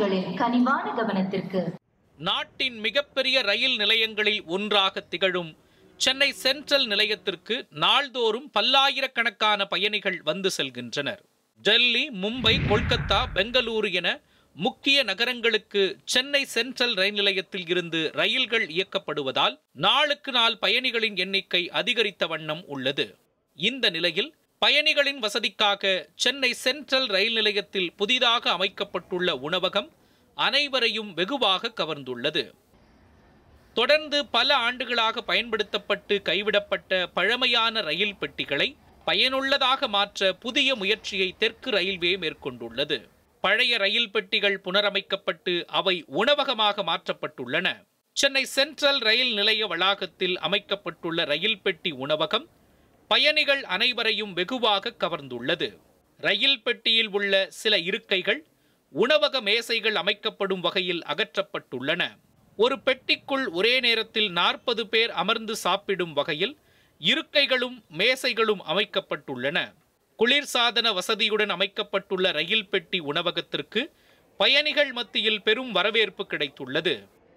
பயணிகளின் கனிவான கவனத்திற்கு நாட்டின் மிகப்பெரிய ரயில் நிலையங்களில் ஒன்றாக திகழும் சென்னை சென்ட்ரல் நிலையத்திற்கு நாள்தோறும் பல்லாயிரக்கணக்கான பயணிகள் வந்து செல்கின்றனர் டெல்லி மும்பை கொல்கத்தா பெங்களூரு என முக்கிய நகரங்களுக்கு சென்னை சென்ட்ரல் ரயில் நிலையத்தில் இருந்து ரயில்கள் இயக்கப்படுவதால் நாளுக்கு நாள் பயணிகளின் எண்ணிக்கை அதிகரித்த வண்ணம் உள்ளது இந்த நிலையில் பயணிகளின் வசதிக்காக சென்னை சென்ட்ரல் ரயில் நிலையத்தில் புதிதாக அமைக்கப்பட்டுள்ள உணவகம் அனைவரையும் வெகுவாக கவர்ந்துள்ளது தொடர்ந்து பல ஆண்டுகளாக பயன்படுத்தப்பட்டு கைவிடப்பட்ட பழமையான ரயில் பெட்டிகளை பயனுள்ளதாக மாற்ற புதிய முயற்சியை தெற்கு ரயில்வே மேற்கொண்டுள்ளது பழைய ரயில் பெட்டிகள் புனரமைக்கப்பட்டு அவை உணவகமாக மாற்றப்பட்டுள்ளன சென்னை சென்ட்ரல் ரயில் நிலைய வளாகத்தில் அமைக்கப்பட்டுள்ள ரயில் பெட்டி உணவகம் பயணிகள் அனைவரையும் வெகுவாக கவர்ந்துள்ளது ரயில் பெட்டியில் உள்ள சில இருக்கைகள் உணவக மேசைகள் அமைக்கப்படும் வகையில் அகற்றப்பட்டுள்ளன ஒரு பெட்டிக்குள் ஒரே நேரத்தில் நாற்பது பேர் அமர்ந்து சாப்பிடும் வகையில் இருக்கைகளும் மேசைகளும் அமைக்கப்பட்டுள்ளன குளிர்சாதன வசதியுடன் அமைக்கப்பட்டுள்ள ரயில் பெட்டி உணவகத்திற்கு பயணிகள் மத்தியில் பெரும் வரவேற்பு கிடைத்துள்ளது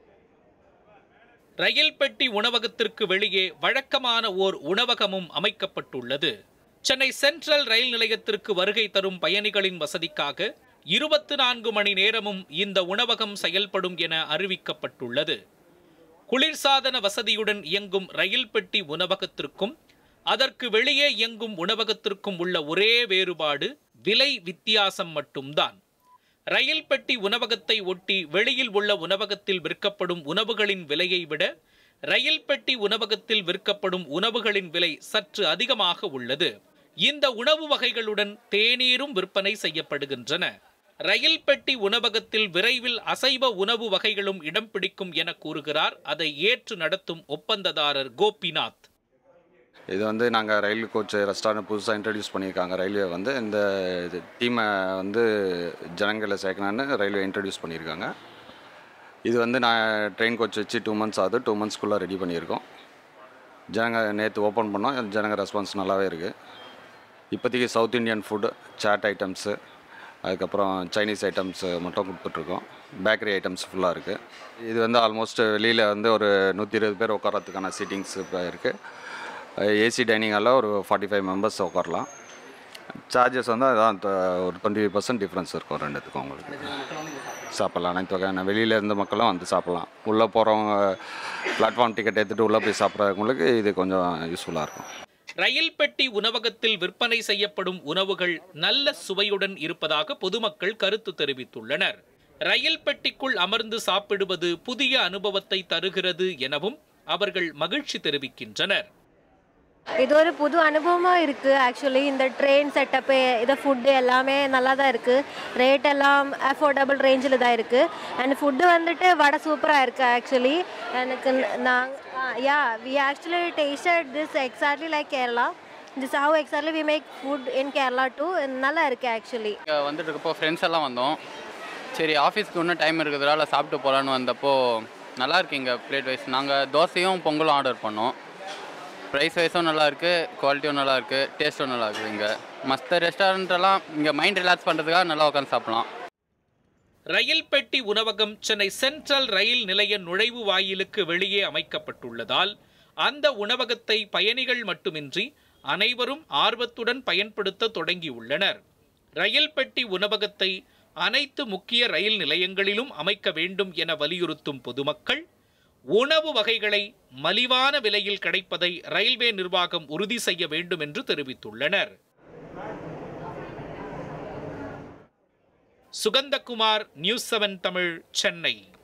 ரயில் பெட்டி உணவகத்திற்கு வெளியே வழக்கமான ஓர் உணவகமும் அமைக்கப்பட்டுள்ளது சென்னை சென்ட்ரல் ரயில் நிலையத்திற்கு வருகை தரும் பயணிகளின் வசதிக்காக இருபத்து நான்கு மணி நேரமும் இந்த உணவகம் செயல்படும் என அறிவிக்கப்பட்டுள்ளது குளிர்சாதன வசதியுடன் இயங்கும் ரயில் பெட்டி உணவகத்திற்கும் அதற்கு வெளியே இயங்கும் உணவகத்திற்கும் உள்ள ஒரே வேறுபாடு விலை வித்தியாசம் மட்டும்தான் ரயில் பெட்டி உணவகத்தை ஒட்டி வெளியில் உள்ள உணவகத்தில் விற்கப்படும் உணவுகளின் விலையை விட ரயில் பெட்டி உணவகத்தில் விற்கப்படும் உணவுகளின் விலை சற்று அதிகமாக உள்ளது இந்த உணவு வகைகளுடன் தேநீரும் விற்பனை செய்யப்படுகின்றன ரயில் பெட்டி உணவகத்தில் விரைவில் அசைவ உணவு வகைகளும் இடம் பிடிக்கும் என கூறுகிறார் அதை ஏற்று நடத்தும் ஒப்பந்ததாரர் கோபிநாத் இது வந்து நாங்கள் ரயில் கோச் ரெஸ்டாரண்ட் புதுசாக இன்ட்ரடியூஸ் பண்ணியிருக்காங்க ரயில்வே வந்து இந்த டீமை வந்து ஜனங்களை சேர்க்கணுன்னு ரயில்வே இன்ட்ரடியூஸ் பண்ணியிருக்காங்க இது வந்து நான் ட்ரெயின் கோச் வச்சு டூ மந்த்ஸ் ஆகுது டூ மந்த்ஸ்க்குள்ளே ரெடி பண்ணியிருக்கோம் ஜனங்க நேற்று ஓப்பன் பண்ணோம் ஜனங்க ரெஸ்பான்ஸ் நல்லாவே இருக்குது இப்போதைக்கு south Indian food chaat items அதுக்கப்புறம் சைனீஸ் ஐட்டம்ஸ் மட்டும் கொடுத்துட்ருக்கோம் பேக்கரி ஐட்டம்ஸ் ஃபுல்லாக இருக்குது இது வந்து ஆல்மோஸ்ட் வெளியில் வந்து ஒரு நூற்றி இருபது பேர் உட்காரத்துக்கான சீட்டிங்ஸ் இப்போ இருக்குது ஏசி டைனிங் ஹாலில் ஒரு ஃபார்ட்டி ஃபைவ் மெம்பர்ஸ் உட்காரலாம் சார்ஜஸ் வந்து அதான் த- ஒரு டுவெண்ட்டி பர்சன்ட் டிஃப்ரென்ஸ் இருக்கும் ரெண்டுத்துக்கும் உங்களுக்கு சாப்பிட்லாம் அனைத்து வகையான வெளியில் இருந்த மக்களும் வந்து சாப்பிட்லாம் உள்ளே போகிறவங்க பிளாட்ஃபார்ம் டிக்கெட் எடுத்துகிட்டு உள்ளே போய் சாப்பிட்றவங்களுக்கு இது கொஞ்சம் யூஸ்ஃபுல்லாக இருக்கும் ரயில் பெட்டி உணவகத்தில் விற்பனை செய்யப்படும் உணவுகள் நல்ல சுவையுடன் இருப்பதாக பொதுமக்கள் கருத்து தெரிவித்துள்ளனர் ரயில் பெட்டிக்குள் அமர்ந்து சாப்பிடுவது புதிய அனுபவத்தை தருகிறது எனவும் அவர்கள் மகிழ்ச்சி தெரிவிக்கின்றனர் இது ஒரு புது அனுபவமாக இருக்குது ஆக்சுவலி இந்த ட்ரெயின் செட்டப்பு இது ஃபுட்டு எல்லாமே நல்லா தான் இருக்குது ரேட் எல்லாம் அஃபோர்டபுள் ரேஞ்சில் தான் இருக்குது அண்ட் ஃபுட்டு வந்துட்டு வடை சூப்பராக இருக்குது ஆக்சுவலி எனக்கு நாங் yeah we actually tasted this exactly like Kerala this how exactly we make food in Kerala too நல்லா இருக்குது ஆக்சுவலி இங்கே வந்துட்டு இருக்கப்போ ஃப்ரெண்ட்ஸ் எல்லாம் வந்தோம் சரி ஆஃபீஸ்க்கு இன்னும் டைம் இருக்கிறதுனால சாப்பிட்டு போகலான்னு வந்தப்போ நல்லா இருக்கு இங்கே பிளேட் வைஸ் நாங்கள் தோசையும் பொங்கலும் ஆர்டர் பண்ணோம் ப்ரைஸ் வைஸும் நல்லா இருக்கு குவாலிட்டியும் நல்லா இருக்கு டேஸ்ட்டும் நல்லா இருக்குது இங்கே மற்ற ரெஸ்டாரண்ட்டெல்லாம் இங்கே மைண்ட் ரிலாக்ஸ் பண்ணுறதுக்காக நல்லா உட்காந்து சாப்பிடலாம் ரயில் பெட்டி உணவகம் சென்னை சென்ட்ரல் ரயில் நிலைய நுழைவு வாயிலுக்கு வெளியே அமைக்கப்பட்டுள்ளதால் அந்த உணவகத்தை பயணிகள் மட்டுமின்றி அனைவரும் ஆர்வத்துடன் பயன்படுத்த தொடங்கியுள்ளனர் ரயில் பெட்டி உணவகத்தை அனைத்து முக்கிய ரயில் நிலையங்களிலும் அமைக்க வேண்டும் என வலியுறுத்தும் பொதுமக்கள் உணவு வகைகளை மலிவான விலையில் கிடைப்பதை ரயில்வே நிர்வாகம் உறுதி செய்ய வேண்டும் என்று தெரிவித்துள்ளனர் சுகந்தகுமார் நியூஸ் செவன் தமிழ் சென்னை